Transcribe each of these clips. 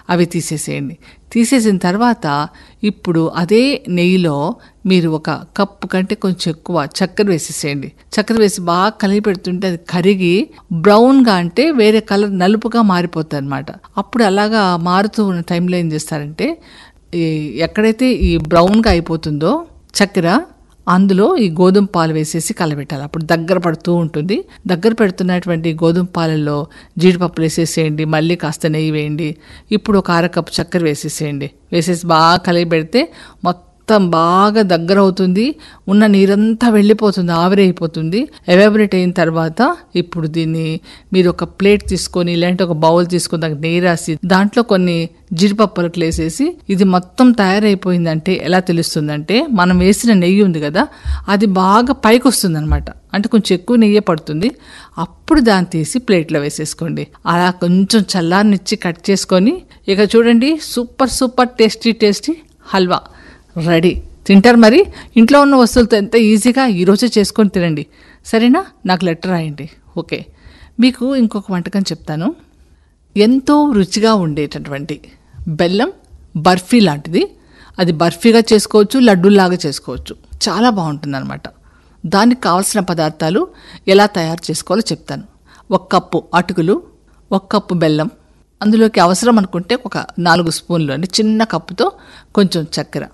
అవి తీసేసేయండి తీసేసిన తర్వాత ఇప్పుడు అదే నెయ్యిలో మీరు ఒక కప్పు కంటే కొంచెం ఎక్కువ చక్కెర వేసేసేయండి చక్కెర వేసి బాగా కలిపి పెడుతుంటే అది కరిగి బ్రౌన్గా అంటే వేరే కలర్ నలుపుగా మారిపోతుంది అనమాట అప్పుడు అలాగా మారుతూ ఉన్న టైంలో ఏం చేస్తారంటే ఈ ఎక్కడైతే ఈ బ్రౌన్గా అయిపోతుందో చక్కెర అందులో ఈ గోధుమ పాలు వేసేసి కలబెట్టాలి అప్పుడు దగ్గర పడుతూ ఉంటుంది దగ్గర పెడుతున్నటువంటి గోధుమ పాలల్లో జీడిపప్పులు వేసేసేయండి మళ్ళీ కాస్త నెయ్యి వేయండి ఇప్పుడు ఒక అరకప్పు చక్కెర వేసేసేయండి వేసేసి బాగా కలిగి పెడితే మొత్తం బాగా దగ్గర అవుతుంది ఉన్న నీరంతా వెళ్ళిపోతుంది ఆవిరైపోతుంది ఎవాబరేట్ అయిన తర్వాత ఇప్పుడు దీన్ని మీరు ఒక ప్లేట్ తీసుకొని లేదంటే ఒక బౌల్ తీసుకొని దానికి నెయ్యి రాసి దాంట్లో కొన్ని జీడిపప్పులకు వేసేసి ఇది మొత్తం తయారైపోయిందంటే ఎలా తెలుస్తుందంటే మనం వేసిన నెయ్యి ఉంది కదా అది బాగా పైకి వస్తుంది అనమాట అంటే కొంచెం ఎక్కువ నెయ్యి పడుతుంది అప్పుడు దాన్ని తీసి ప్లేట్లో వేసేసుకోండి అలా కొంచెం చల్లారనిచ్చి కట్ చేసుకొని ఇక చూడండి సూపర్ సూపర్ టేస్టీ టేస్టీ హల్వా రెడీ తింటారు మరి ఇంట్లో ఉన్న వస్తువులతో ఎంత ఈజీగా ఈరోజే చేసుకొని తినండి సరేనా నాకు లెటర్ రాయండి ఓకే మీకు ఇంకొక వంటకం చెప్తాను ఎంతో రుచిగా ఉండేటటువంటి బెల్లం బర్ఫీ లాంటిది అది బర్ఫీగా చేసుకోవచ్చు లడ్డూలాగా చేసుకోవచ్చు చాలా బాగుంటుంది అనమాట దానికి కావాల్సిన పదార్థాలు ఎలా తయారు చేసుకోవాలో చెప్తాను ఒక కప్పు అటుకులు ఒక కప్పు బెల్లం అందులోకి అవసరం అనుకుంటే ఒక నాలుగు స్పూన్లు అంటే చిన్న కప్పుతో కొంచెం చక్కెర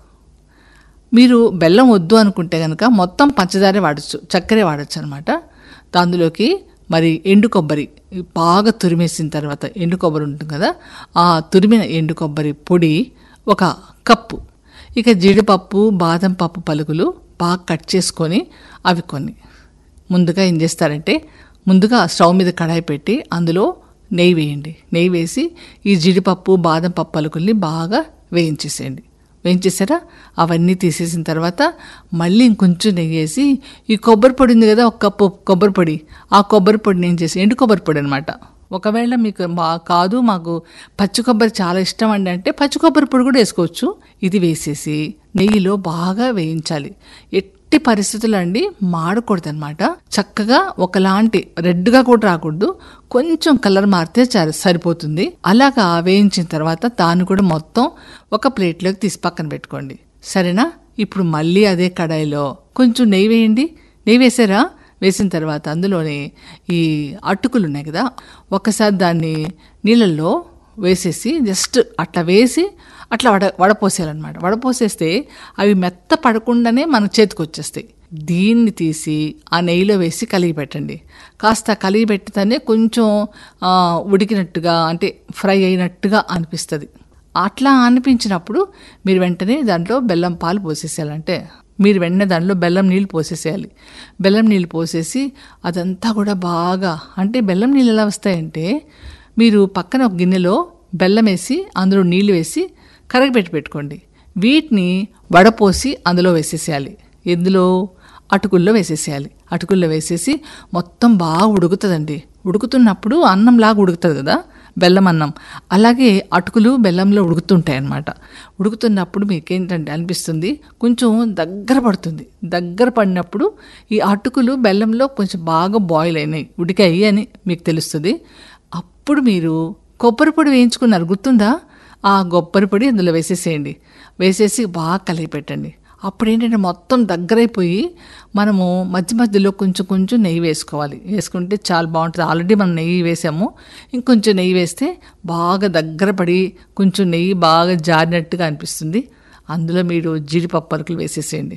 మీరు బెల్లం వద్దు అనుకుంటే కనుక మొత్తం పంచదారే వాడచ్చు చక్కెరే వాడచ్చు అనమాట అందులోకి మరి ఎండు కొబ్బరి బాగా తురిమేసిన తర్వాత ఎండు కొబ్బరి ఉంటుంది కదా ఆ తురిమిన ఎండు కొబ్బరి పొడి ఒక కప్పు ఇక జీడిపప్పు బాదం పప్పు పలుకులు బాగా కట్ చేసుకొని అవి కొన్ని ముందుగా ఏం చేస్తారంటే ముందుగా స్టవ్ మీద కడాయి పెట్టి అందులో నెయ్యి వేయండి నెయ్యి వేసి ఈ జీడిపప్పు బాదం పప్పు పలుకుల్ని బాగా వేయించేసేయండి వేయించేసారా అవన్నీ తీసేసిన తర్వాత మళ్ళీ ఇంకొంచెం నెయ్యి వేసి ఈ కొబ్బరి పొడి ఉంది కదా ఒక కప్పు కొబ్బరి పొడి ఆ కొబ్బరి పొడిని ఏం చేసి ఎండు కొబ్బరి పొడి అనమాట ఒకవేళ మీకు మా కాదు మాకు పచ్చి కొబ్బరి చాలా ఇష్టం అండి అంటే పచ్చి కొబ్బరి పొడి కూడా వేసుకోవచ్చు ఇది వేసేసి నెయ్యిలో బాగా వేయించాలి ఎట్టి పరిస్థితులు అండి మాడకూడదు అనమాట చక్కగా ఒకలాంటి రెడ్గా కూడా రాకూడదు కొంచెం కలర్ మారితే చాలు సరిపోతుంది అలాగా వేయించిన తర్వాత దాన్ని కూడా మొత్తం ఒక ప్లేట్లోకి తీసి పక్కన పెట్టుకోండి సరేనా ఇప్పుడు మళ్ళీ అదే కడాయిలో కొంచెం నెయ్యి వేయండి నెయ్యి వేసారా వేసిన తర్వాత అందులోనే ఈ అటుకులు ఉన్నాయి కదా ఒకసారి దాన్ని నీళ్ళల్లో వేసేసి జస్ట్ అట్లా వేసి అట్లా వడ వడపోసేయాలన్నమాట వడపోసేస్తే అవి మెత్త పడకుండానే మన చేతికి వచ్చేస్తాయి దీన్ని తీసి ఆ నెయ్యిలో వేసి కలిగి పెట్టండి కాస్త కలిగి పెట్టితేనే కొంచెం ఆ, ఉడికినట్టుగా అంటే ఫ్రై అయినట్టుగా అనిపిస్తుంది అట్లా అనిపించినప్పుడు మీరు వెంటనే దాంట్లో బెల్లం పాలు పోసేసేయాలంటే మీరు వెంటనే దాంట్లో బెల్లం నీళ్ళు పోసేసేయాలి బెల్లం నీళ్ళు పోసేసి అదంతా కూడా బాగా అంటే బెల్లం నీళ్ళు ఎలా వస్తాయంటే మీరు పక్కన ఒక గిన్నెలో బెల్లం వేసి అందులో నీళ్ళు వేసి కరగబెట్టి పెట్టుకోండి వీటిని వడపోసి అందులో వేసేసేయాలి ఎందులో అటుకుల్లో వేసేసేయాలి అటుకుల్లో వేసేసి మొత్తం బాగా ఉడుకుతుందండి ఉడుకుతున్నప్పుడు అన్నంలాగా ఉడుకుతుంది కదా బెల్లం అన్నం అలాగే అటుకులు బెల్లంలో ఉడుకుతుంటాయి అన్నమాట ఉడుకుతున్నప్పుడు మీకేంటంటే అనిపిస్తుంది కొంచెం దగ్గర పడుతుంది దగ్గర పడినప్పుడు ఈ అటుకులు బెల్లంలో కొంచెం బాగా బాయిల్ అయినాయి ఉడికాయి అని మీకు తెలుస్తుంది అప్పుడు మీరు కొబ్బరి పొడి వేయించుకున్నారు గుర్తుందా ఆ కొబ్బరి పొడి అందులో వేసేసేయండి వేసేసి బాగా కలిపి పెట్టండి అప్పుడు ఏంటంటే మొత్తం దగ్గరైపోయి మనము మధ్య మధ్యలో కొంచెం కొంచెం నెయ్యి వేసుకోవాలి వేసుకుంటే చాలా బాగుంటుంది ఆల్రెడీ మనం నెయ్యి వేసాము ఇంకొంచెం నెయ్యి వేస్తే బాగా దగ్గర పడి కొంచెం నెయ్యి బాగా జారినట్టుగా అనిపిస్తుంది అందులో మీరు జీడిపప్పు పలుకులు వేసేసేయండి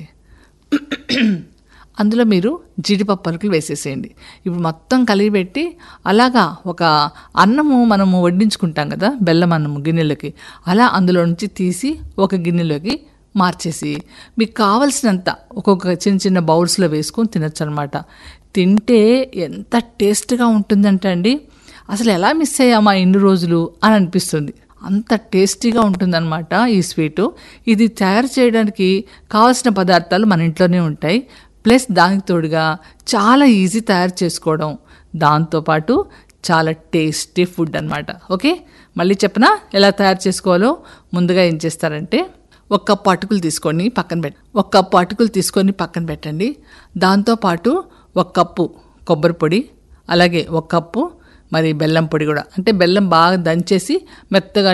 అందులో మీరు జీడిపప్పు పలుకులు వేసేసేయండి ఇప్పుడు మొత్తం కలిగి పెట్టి అలాగా ఒక అన్నము మనము వడ్డించుకుంటాం కదా బెల్లం అన్నము గిన్నెలోకి అలా అందులో నుంచి తీసి ఒక గిన్నెలోకి మార్చేసి మీకు కావలసినంత ఒక్కొక్క చిన్న చిన్న బౌల్స్లో వేసుకొని తినొచ్చు అనమాట తింటే ఎంత టేస్ట్గా ఉంటుందంటే అండి అసలు ఎలా మిస్ అయ్యామా ఇన్ని రోజులు అని అనిపిస్తుంది అంత టేస్టీగా ఉంటుందన్నమాట ఈ స్వీటు ఇది తయారు చేయడానికి కావాల్సిన పదార్థాలు మన ఇంట్లోనే ఉంటాయి ప్లస్ దానికి తోడుగా చాలా ఈజీ తయారు చేసుకోవడం దాంతోపాటు చాలా టేస్టీ ఫుడ్ అన్నమాట ఓకే మళ్ళీ చెప్పనా ఎలా తయారు చేసుకోవాలో ముందుగా ఏం చేస్తారంటే ఒక కప్పు అటుకులు తీసుకొని పక్కన పెట్ ఒక కప్పు అటుకులు తీసుకొని పక్కన పెట్టండి దాంతోపాటు ఒక కప్పు కొబ్బరి పొడి అలాగే ఒక కప్పు మరి బెల్లం పొడి కూడా అంటే బెల్లం బాగా దంచేసి మెత్తగా